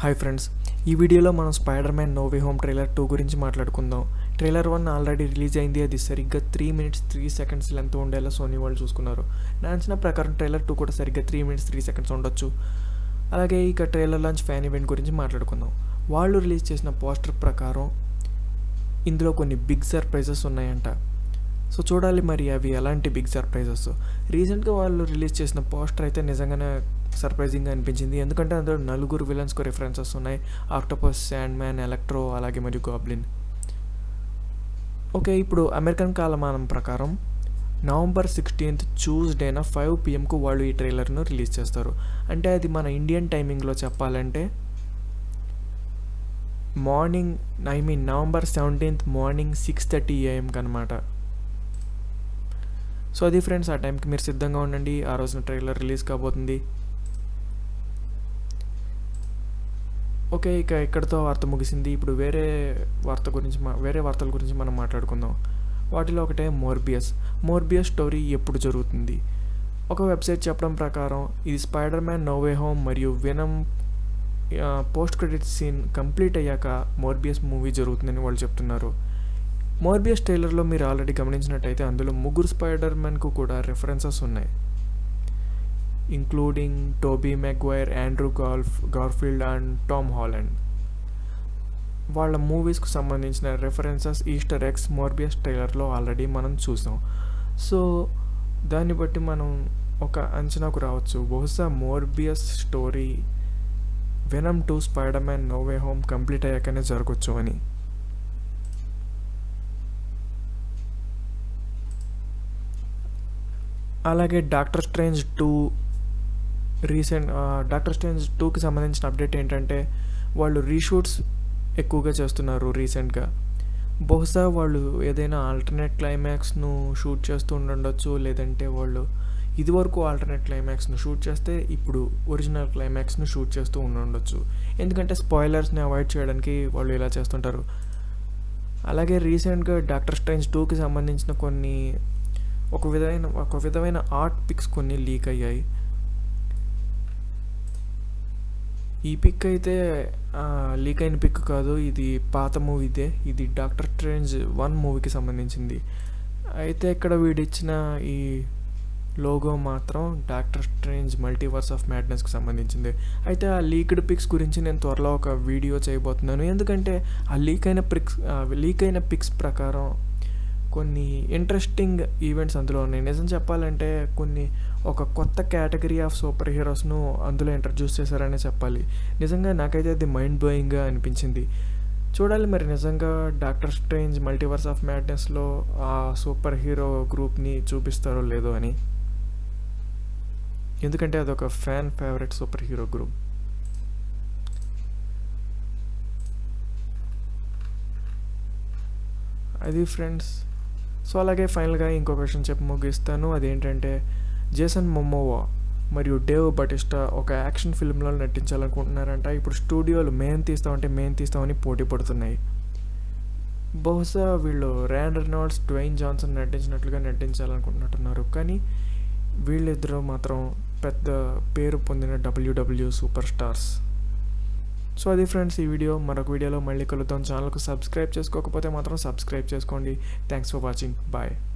hi friends ఈ వీడియోలో మనం Spider Man No Way Home trailer two గురించి మాట్లాడుకుందాం ట్రైలర్ వన్ ఆల్రెడీ రిలీజ్ అయింది అది సరిగ్గా three minutes three seconds length ఉండేలా సోనీ వాళ్ళు చూసుకున్నారు నా అంచనా ప్రకారం ట్రైలర్ టూ కూడా సరిగ్గా త్రీ మినిట్స్ త్రీ సెకండ్స్ ఉండొచ్చు అలాగే ఇక ట్రైలర్ లాంచ్ ఫ్యాన్ ఈవెంట్ గురించి మాట్లాడుకుందాం వాళ్ళు రిలీజ్ చేసిన పోస్టర్ ప్రకారం ఇందులో కొన్ని బిగ్ సర్ప్రైజెస్ ఉన్నాయంట సో చూడాలి మరి అవి ఎలాంటి బిగ్ సర్ప్రైజెస్ రీసెంట్గా వాళ్ళు రిలీజ్ చేసిన పోస్టర్ అయితే నిజంగానే సర్ప్రైజింగ్గా అనిపించింది ఎందుకంటే అందులో నలుగురు విలన్స్కు రిఫరెన్సెస్ ఉన్నాయి ఆక్టోపస్ శాండ్ మ్యాన్ ఎలక్ట్రో అలాగే మరియు గాబ్లిన్ ఓకే ఇప్పుడు అమెరికన్ కాలమానం ప్రకారం నవంబర్ సిక్స్టీన్త్ ట్యూస్డేన ఫైవ్ పిఎంకు వాళ్ళు ఈ ట్రైలర్ను రిలీజ్ చేస్తారు అంటే అది మన ఇండియన్ టైమింగ్లో చెప్పాలంటే morning I mean November seventeenth morning six thirty ఏఎంకి అనమాట సో అది ఫ్రెండ్స్ ఆ టైంకి మీరు సిద్ధంగా ఉండండి ఆ రోజున ట్రైలర్ రిలీజ్ కాబోతుంది ఓకే ఇక ఇక్కడితో వార్త ముగిసింది ఇప్పుడు వేరే వార్త గురించి మా వేరే వార్తల గురించి మనం మాట్లాడుకుందాం వాటిలో ఒకటే మోర్బియస్ మోర్బియస్ స్టోరీ ఎప్పుడు జరుగుతుంది ఒక వెబ్సైట్ చెప్పడం ప్రకారం ఇది స్పైడర్ మ్యాన్ నోవే హోమ్ మరియు వినం పోస్ట్ క్రెడిట్ సీన్ కంప్లీట్ అయ్యాక మోర్బియస్ మూవీ జరుగుతుందని వాళ్ళు చెప్తున్నారు మోర్బియస్ ట్రైలర్లో మీరు ఆల్రెడీ గమనించినట్టయితే అందులో ముగ్గురు స్పైడర్ మ్యాన్కు కూడా రెఫరెన్సెస్ ఉన్నాయి ఇంక్లూడింగ్ టోబీ మెగ్వైర్ ఆండ్రూ గాల్ఫ్ గార్ఫీల్డ్ అండ్ టామ్ హాలండ్ వాళ్ళ మూవీస్కు సంబంధించిన రెఫరెన్సెస్ ఈస్టర్ ఎక్స్ మోర్బియస్ ట్రైలర్లో ఆల్రెడీ మనం చూసాం సో దాన్ని బట్టి మనం ఒక అంచనాకు రావచ్చు బహుశా Morbius story Venom two Spider Man No Way Home complete అయ్యాకనే జరగచ్చు అని అలాగే Doctor Strange two recent Doctor Strange టూకి సంబంధించిన అప్డేట్ ఏంటంటే వాళ్ళు రీషూట్స్ ఎక్కువగా చేస్తున్నారు రీసెంట్గా బహుశా వాళ్ళు ఏదైనా ఆల్టర్నేట్ క్లైమాక్స్ను షూట్ చేస్తూ ఉండొచ్చు లేదంటే వాళ్ళు ఇదివరకు ఆల్టర్నేట్ క్లైమాక్స్ను షూట్ చేస్తే ఇప్పుడు ఒరిజినల్ క్లైమాక్స్ను షూట్ చేస్తూ ఉండొచ్చు ఎందుకంటే స్పాయిలర్స్ని అవాయిడ్ చేయడానికి వాళ్ళు ఇలా చేస్తుంటారు అలాగే రీసెంట్గా డాక్టర్ స్ట్రేంజ్ టూకి సంబంధించిన కొన్ని ఒక విధమైన ఒక విధమైన ఆర్ట్ పిక్స్ కొన్ని లీక్ అయ్యాయి ఈ పిక్ అయితే లీక్ అయిన పిక్ కాదు ఇది పాత మూవీదే ఇది డాక్టర్ స్ట్రేంజ్ వన్ మూవీకి సంబంధించింది అయితే ఇక్కడ వీడిచ్చిన ఈ లోగో మాత్రం డాక్టర్ స్ట్రేంజ్ మల్టీవర్స్ ఆఫ్ మ్యాడ్నెస్కి సంబంధించింది అయితే ఆ లీక్డ్ పిక్స్ గురించి నేను త్వరలో ఒక వీడియో చేయబోతున్నాను ఎందుకంటే ఆ లీక్ అయిన పిక్స్ లీక్ అయిన పిక్స్ ప్రకారం కొన్ని ఇంట్రెస్టింగ్ ఈవెంట్స్ అందులో ఉన్నాయి నిజం చెప్పాలంటే కొన్ని ఒక కొత్త కేటగిరీ ఆఫ్ సూపర్ హీరోస్ను అందులో ఇంట్రడ్యూస్ చేశారనే చెప్పాలి నిజంగా నాకైతే అది మైండ్ బ్లోయింగ్గా అనిపించింది చూడాలి మరి నిజంగా డాక్టర్ స్ట్రేంజ్ మల్టీవర్స్ ఆఫ్ మ్యాడ్నెస్లో ఆ సూపర్ హీరో గ్రూప్ని చూపిస్తారో లేదో అని ఎందుకంటే అదొక fan favourite superhero group అది ఫ్రెండ్స్ సో అలాగే ఫైనల్గా ఇంకో క్వశ్చన్ చెప్పి ముగిస్తాను అదేంటంటే జేసన్ మొమ్మోవా మరియు డేవ్ బటిస్టా ఒక యాక్షన్ ఫిల్మ్లో నటించాలనుకుంటున్నారంట ఇప్పుడు స్టూడియోలు మేం తీస్తామంటే మేం తీస్తామని పోటీ పడుతున్నాయి బహుశా వీళ్ళు ర్యాండ్ రెనాల్డ్స్ డ్వైన్ జాన్సన్ నటించినట్లుగా నటించాలనుకుంటున్నట్టున్నారు కానీ వీళ్ళిద్దరూ మాత్రం పెద్ద పేరు పొందిన డబ్ల్యూడబ్ల్యూ సూపర్ స్టార్స్ సో అది ఫ్రెండ్స్ ఈ వీడియో మరొక వీడియోలో మళ్ళీ కలుద్దాం ఛానల్కు సబ్స్క్రైబ్ చేసుకోకపోతే మాత్రం సబ్స్క్రైబ్ చేసుకోండి థ్యాంక్స్ ఫర్ వాచింగ్ బాయ్